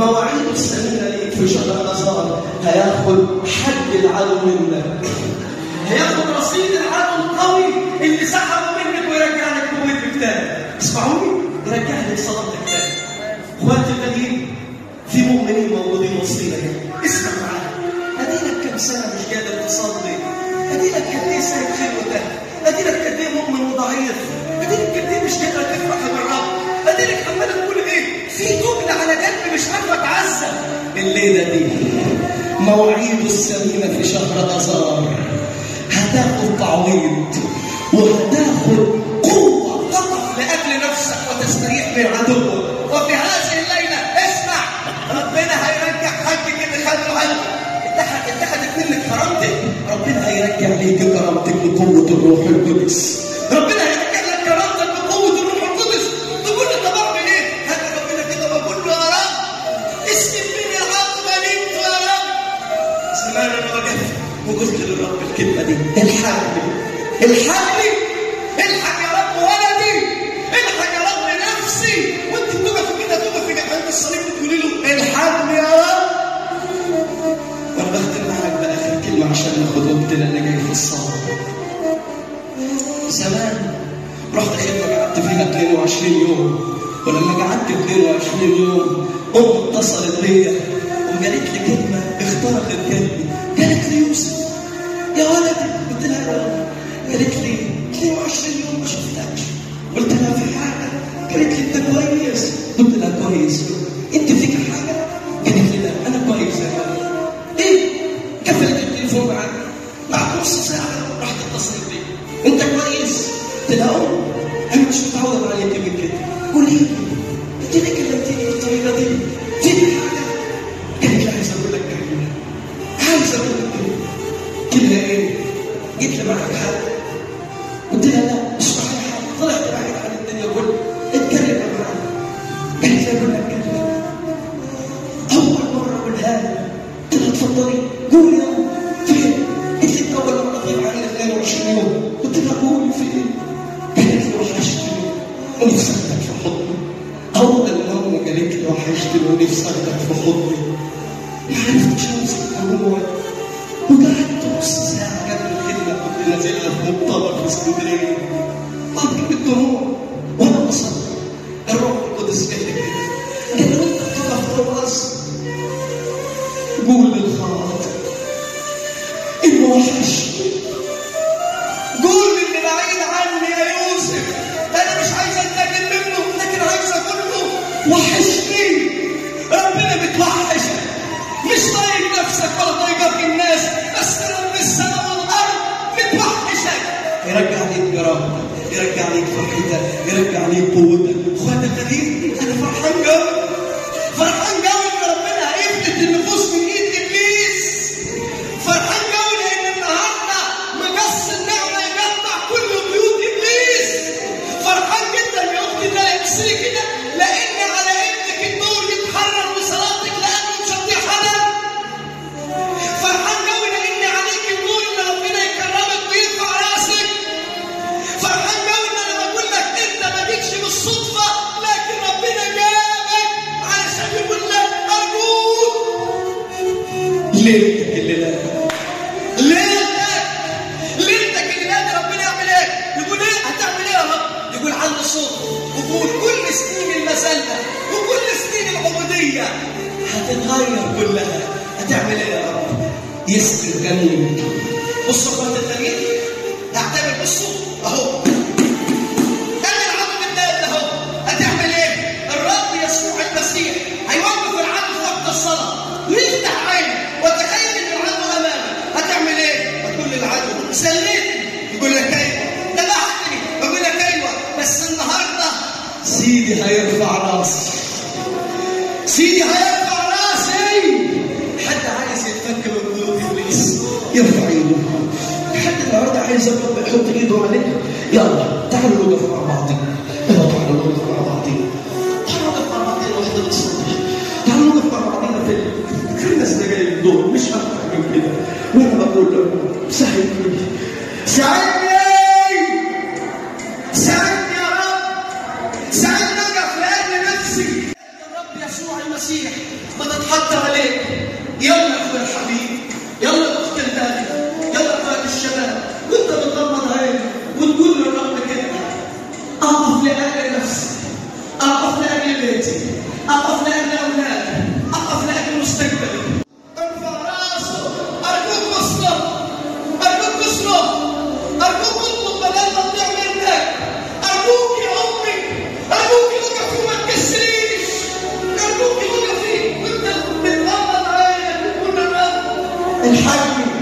مواعيد السمينة ليك في شهر أذار هياخد حد العدو منك هياخد رصيد العدو القوي اللي سحبه منك ويرجع لك قوتك تاني اسمعوني يرجع لك صلاتك تاني اخواتي الغاليين في مؤمنين موجودين وسطينا هنا اسمع معايا اديلك كم سنه مش قادر تصلي اديلك قد ايه سايب خير وتهت اديلك قد ايه مؤمن وضعيف اديلك قد ايه مش قادر تفرح بالرب اديلك عمال تقول ايه في تقل على قلبي مش عارفه اتعذب الليله دي مواعيد السمينه في شهر اذار هتاخد تعويض وهتاخد قوه تقف لاجل نفسك وتستريح من عدوك وفي هذه الليله اسمع ربنا هيرجع حقك اللي خده عنك اتخذ اتخذت منك كرامتك ربنا هيرجع ليك كرامتك بقوه الروح القدس ربنا هيرجع لك كرامتك بقوه الروح القدس تقول لي طب اعمل ايه؟ هات ربنا كده بقول له يا رب اسم من العظم انت يا رب زمان انا وقفت وقلت للرب الكلمه دي الحقني الحقني الحق يا رب ولدي الحق يا رب نفسي وانت بتقف كده تقف في جنب الصليب وتقولي له الحقني يا رب وانا بختم معاك باخر كلمه عشان ناخد وقتنا اللي جاي في الصلاه زمان رحت خدمه قعدت فيها 22 يوم ولما قعدت 22 يوم ام اتصلت بيا وقالت لي كلمه اخترقت قلبي قالت لي يوسف يا ولدي قلت لها يا ولد قالت لي 22 يوم ما شفتكش قلت لها في حاجه قالت لي انت كويس قلت لها كويس انت فيك حاجه قالت لي لا انا كويس يا ولد ايه قفلت التليفون معاك بعد نص ساعه رحت اتصلت بي انت كويس قلت لها اه انا مش متعود عليك من كده قولي لي انت ليه كلمتني بالطريقه دي فيك حاجه قالت لي عايز اقول لك كلمه عايز اقول لك كلمه كلمه ايه جيت لي معاك حاجه قلت لها لا مش معايا حاجه طلعت بعيد عن الدنيا كلها اتكلم معايا قالت لي اقول لك كلمه اول مره اقولها لها قلت لها اتفضلي قولي يا فين قالت لي اول مره تغيب عني 22 يوم قلت لها قولي في ايه قالت لي وحشتني ونفسي اخدك في حضني اول ما امي قالت لي وحشتني ونفسي اخدك في حضني ما عرفتش امسك جوايا وقعدت نص ساعه قبل الخدمه كنت نازلها في مؤتمر في اسكندريه ابكي بالدموع وانا بصلي الروح القدس قال لي كده قال لي وانت بتقف في الراس قول للخاطر انه وحشني قول اللي بعيد عني يا يوسف انا مش عايز انتقم منه لكن عايز اقول له وحشني ربنا بتوحشك مش طايق نفسك ولا طايقك الناس بس رب السماء والارض بتوحشك يرجع ليك كرامتك يرجع ليك فرحتك يرجع ليك قوتك اخواتك الغاليين انا فرحان قوي فرحان قوي ان ربنا هيفلت النفوس من ايد ابليس فرحان قوي لان النهارده مقص النعمه يقطع كل بيوت ابليس فرحان جدا يا اختي ده يكسري كده لان على ابنك النور يتحرر وصلاتك لانه مش هتحرر فرحان قوي لان عليك النور ان ربنا يكرمك ويرفع راسك فرحان قوي ان انا بقول لك انت ما جيتش بالصدفه لكن ربنا جابك علشان يقول لك ارجوك ليلتك الليله ليلتك ليلتك الليله دي ربنا يعمل ايه؟ يقول ايه؟ هتعمل ايه يا رب؟ يقول عند صوت وقول كل سنين المسله وكل سنين العبوديه هتتغير كلها هتعمل ايه يا رب؟ يسر جميل بصوا اخوات التانيين اعتبر بصوا اهو انا العبد بالدال اهو هتعمل ايه؟ الرب يسوع المسيح هيوقف العبد في وقت الصلاه ويفتح عينه وتخيل ان العدو امامك هتعمل ايه؟ هتقول للعدو سلمني يقول لك ايوه ذبحتني يقول لك ايوه بس النهارده سيدي هيرفع راسي سيدي هيرفع راسي حد عايز يتفك من قلوب ابليس يرفع ايده حد النهارده عايز الرب يحط ايده عليك يلا تعالوا نقف مع بعضنا يلا تعالوا نقف مع بعضنا تعالوا نقف مع بعضنا واحده بتصلي تعالوا نقف مع بعضنا في في الناس اللي جايين دول مش اكتر من كده وانا بقول له ساعدني ساعدني ساعدني يا رب ساعدني اقف لاجل نفسي يا رب يسوع المسيح نفسي اقف لاجل بيتي اقف لاجل اولادي اقف لاجل مستقبلي ارفع راسه ارجوك اصرف ارجوك اصرف ارجوك اطلب بدل ما تضيع منك ارجوك يا امي ارجوك وقفي وما تكسريش ارجوك وقفي وانت بتغمض عينك وتقول للرب الحقني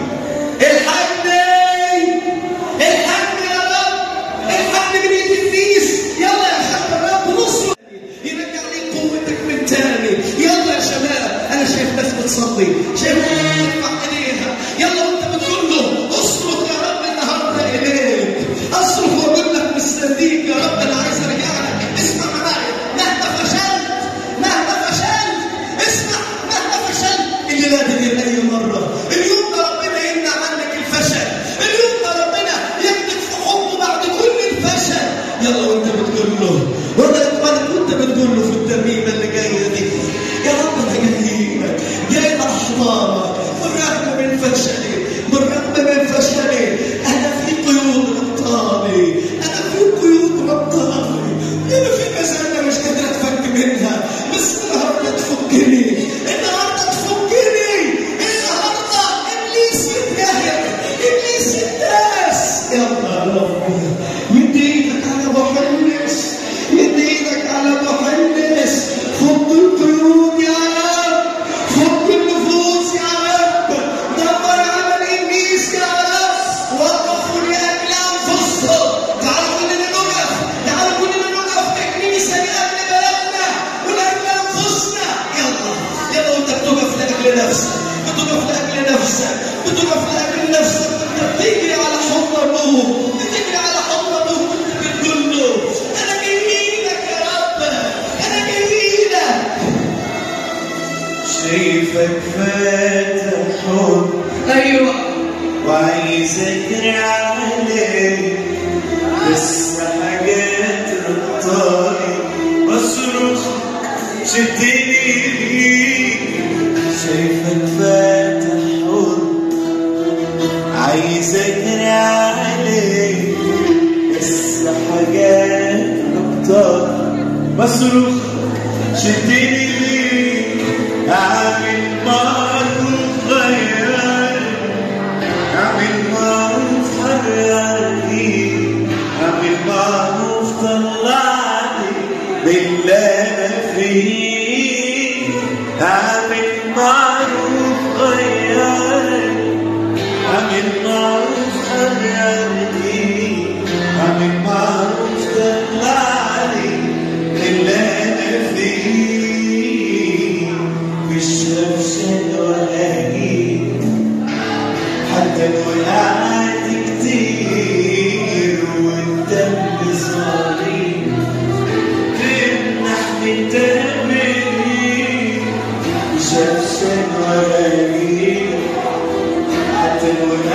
الحقني الحقني يا رب الحقني من ايد النيس يلا يا شباب الرب نصر يرجع لي قوتك من تاني يلا يا شباب انا شايف ناس بتصلي شايف ناس بترفع ايديها يلا وانت بتقول له اصرخ يا رب النهارده اليك اصرخ واقول لك مستنيك يا رب انا عايز ارجع لك اسمع معايا مهما فشلت مهما فشلت اسمع مهما فشلت اللي لا تدير اي مره اليوم ده ربنا يمنع عنك الفشل اليوم ده ربنا يمدك في حبه بعد كل الفشل يلا وانت بتقول له وانا وانا كنت بتقول له في الترنيمه اللي جايه دي يا رب انا جاي لك جاي لاحضانك بالرغم من فشلي بالرغم من فشلي انا في قيود ربطاني انا في قيود ربطاني انا في مزانه مش قادر اتفك منها بس النهارده تفكني النهارده تفكني النهارده ابليس يتجاهل ابليس يتداس يلا يا رب مد ايدك على محنس مد ايدك على محنس فك القيود يا رب فك النفوس يا رب دمر عمل ابليس يا رب وقفوا لاجل انفسهم تعالوا كلنا نقف تعالوا كلنا نقف ككنيسه لاجل بلدنا ولاجل انفسنا يلا يلا وانت بتقف لاجل نفسك بتقف لاجل نفسك بتقف لاجل نفسك بتجري على حضن ابوك بتجري على حضن ابوك وانت بتقول له انا جاي لك يا رب انا جاي لك شايفك فاتح حب ايوه وعايز اجري عليك بس حاجات ربطاني بصرخ شدني ليك شايفك فاتح حب عايز اجري عليك بس حاجات ربطاني بصرخ شدني ليك اعمل معروف غيرني اعمل معروف حررني اعمل معروف طلعني باللي انا فيه اعمل معروف غيرني اعمل معروف حررني اعمل معروف طلعني باللي انا فيه مش هفشل ولا اجيب حتى لو قعدت كتير والدم صغير تمنح من تمرين مش هفشل ولا اجيب حتى لو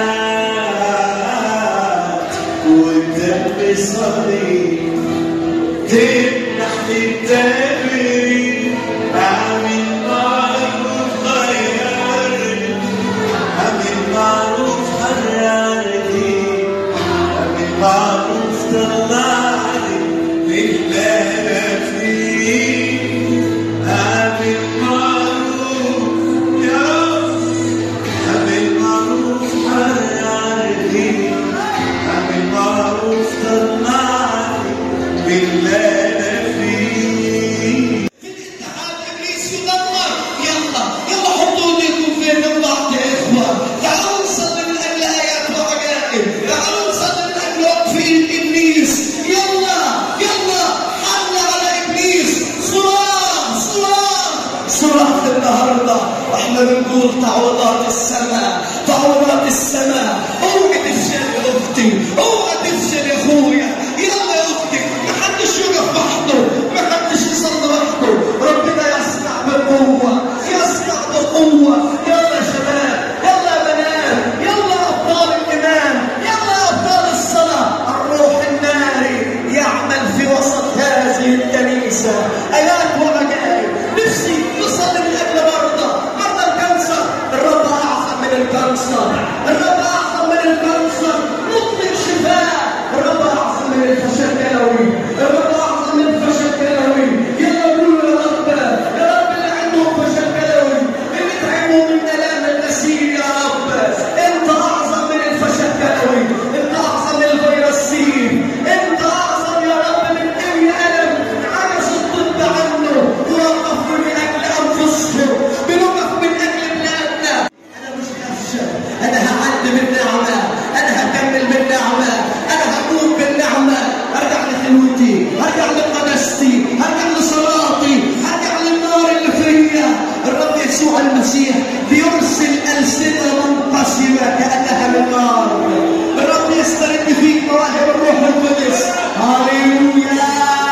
قعدت والدم صغير تمنح من تمرين اعمل معروف غيرني أعمل معروف حررني أعمل معروف طلعني من اللي أنا فيه أعمل معروف يا رب أعمل معروف حررني أعمل معروف طلعني من اللي أنا فيه في الاتحاد ابليس يدمر يلا يلا حطوا ايديكم في ايدين بعض يا اخوه تعالوا نصلي من اجل ايات وعجائب تعالوا نصلي من اجل وقف ايد ابليس يلا يلا حل على ابليس صراخ صراخ صراخ النهارده واحنا بنقول تعويضات السماء تعويضات السماء اوعي تفشل يا اختي اوعي تفشل يا اخويا يلا يا اختي محدش يقف وحده محدش يصلي وحده ربنا يصنع بقوه يصنع بقوه يلا يا شباب يلا يا بنات يلا يا ابطال الايمان يلا يا ابطال الصلاه الروح الناري يعمل في وسط هذه الكنيسه ايات وعجائب نفسي نصلي من اجل مرضى مرضى الكانسر الرب هرجع لقدستي هرجع لصلاتي هرجع للنار اللي فيا الرب يسوع المسيح بيرسل ألسنة منقسمة كأنها من نار الرب يسترد فيك مواهب الروح القدس هاليلويا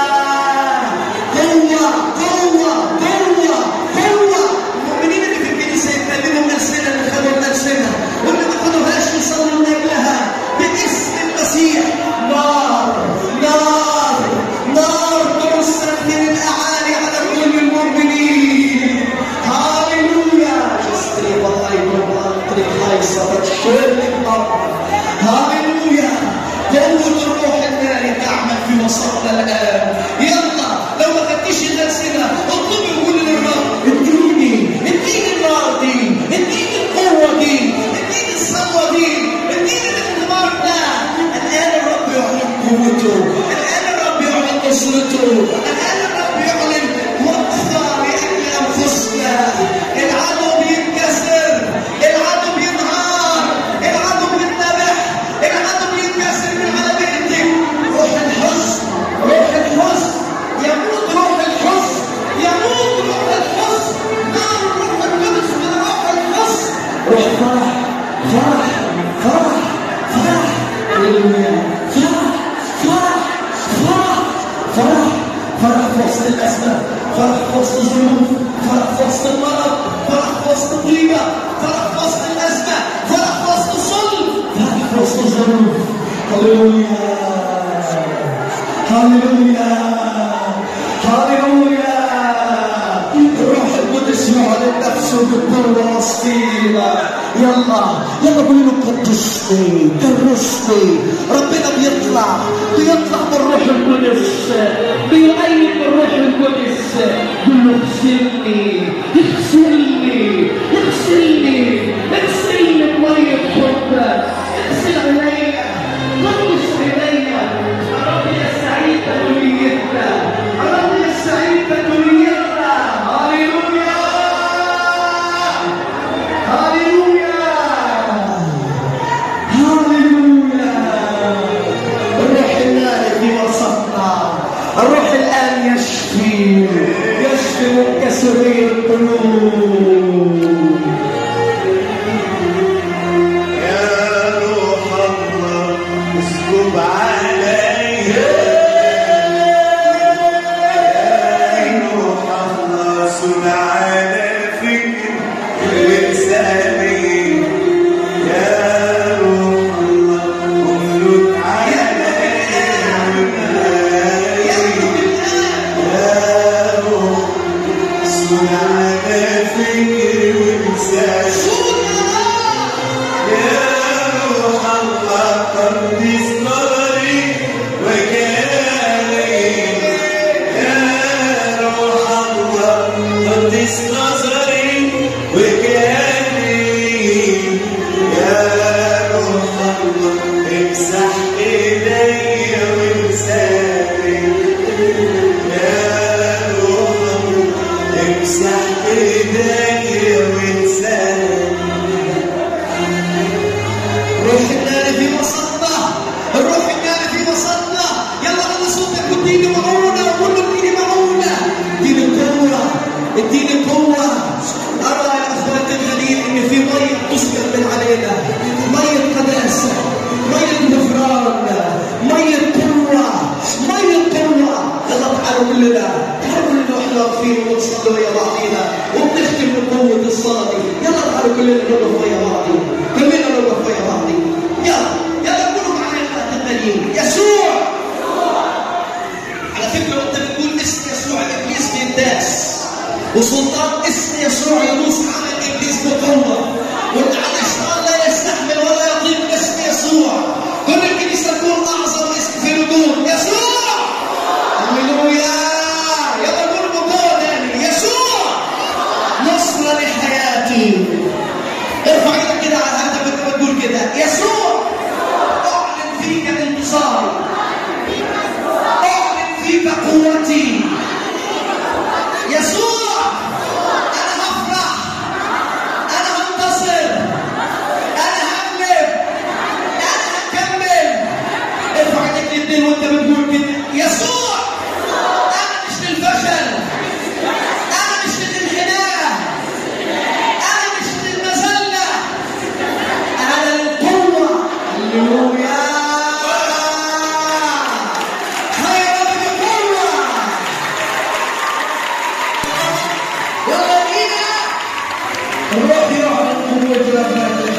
قوة قوة قوة قوة المؤمنين اللي في الكنيسة يتكلموا الألسنة اللي خدوا الألسنة واللي ما خدوهاش يصلوا من أجلها باسم المسيح نار نار نار ترسل من الأعالي على كل المؤمنين هاليلويا جستري والله والله خايصة بتشرب الأرض هاليلويا قوة الروح الناري تعمل في وسطنا الآن يلا لو ما خدتيش الألسنة اطلبي وقولي للرب اديني اديني النار دي اديني القوة دي اديني الصلوة دي اديني الاختبار ده الآن الرب يعلن قوته الآن الرب يعلن نصرته الآن الرب يعلن وقفة لأجل أنفسنا العدو بينكسر العدو بينهار العدو بيتنبح العدو بينكسر من على بيتك روح الحزن روح الحزن يموت روح الحزن يموت روح الحزن نار الروح القدس من روح الحزن روح فرح فرح فرح فرح هللويا فرح فرح فرح فرح فرح في وسط الأزمة فرح في وسط الظروف فرح في وسط المرض فرح في وسط الضيقة فرح في وسط الأزمة فرح في وسط الظلم فرح في وسط الظروف هللويا هللويا هللويا الروح القدس يعلن نفسه بالقوة وسطينا يلا يلا قولوا له قدسني كرسني ربنا بيطلع بيطلع بالروح القدس بيؤيد بالروح القدس قول له اغسلني اغسلني اغسلني اغسلني بمية حبك اغسل عينيا قدس عينيا الرب يستعيد تدويتنا الرب يستعيد تدويتنا هاليلويا هاليلويا هاليلويا الروح الناري في وسطنا الروح الآن يشفي يشفي منكسري القلوب يا روح الله اسكب عليا يا روح الله صنع على فكري ولساني يا روح الله املك عليا يا روح صنع على فكري ولساني يا روح الله قدس نظري وجالي يا روح الله قدس نظري وجالي يا روح الله امسح ايديا وامسحني يا روح الله امسح ايديا وامسحني الروح الناري في وسطنا الروح الناري في وسطنا يلا على صوتك واديني معونة وقول له اديني معونة اديني قوة اديني قوة أرى يا أخواتي الغاليين إن في مية تسكب من علينا مية قداسة مية غفران مية قوة مية قوة يلا تعالوا كلنا تعالوا كلنا واحنا واقفين ونصلي ويا بعضينا وبنختم بقوة الصلاة دي يلا تعالوا كلنا نقف ويا بعضينا كلنا نقف ويا بعضينا يلا يلا قولوا معايا الوقت التانيين يسوع على فكرة وانت بتقول اسم يسوع الابليس بينداس وسلطان اسم يسوع يدوس على الابليس بقوة وانت على الشيطان لا يستحمل ولا يطيق اسم يسوع كل الكنيسة تقول اعظم اسم في الوجود يسوع هللويا يلا قولوا بقوة تاني يسوع نصرة لحياتي ارفع ايدك كده على هدفك وتقول كده يسوع اعلن فيك انتصاري اعلن فيك قوتي يسوع انا هفرح انا هنتصر انا هغلب انا هكمل ارفع ايدك الاثنين وانت بتقول كده يسوع الروح يعلن قوة ربنا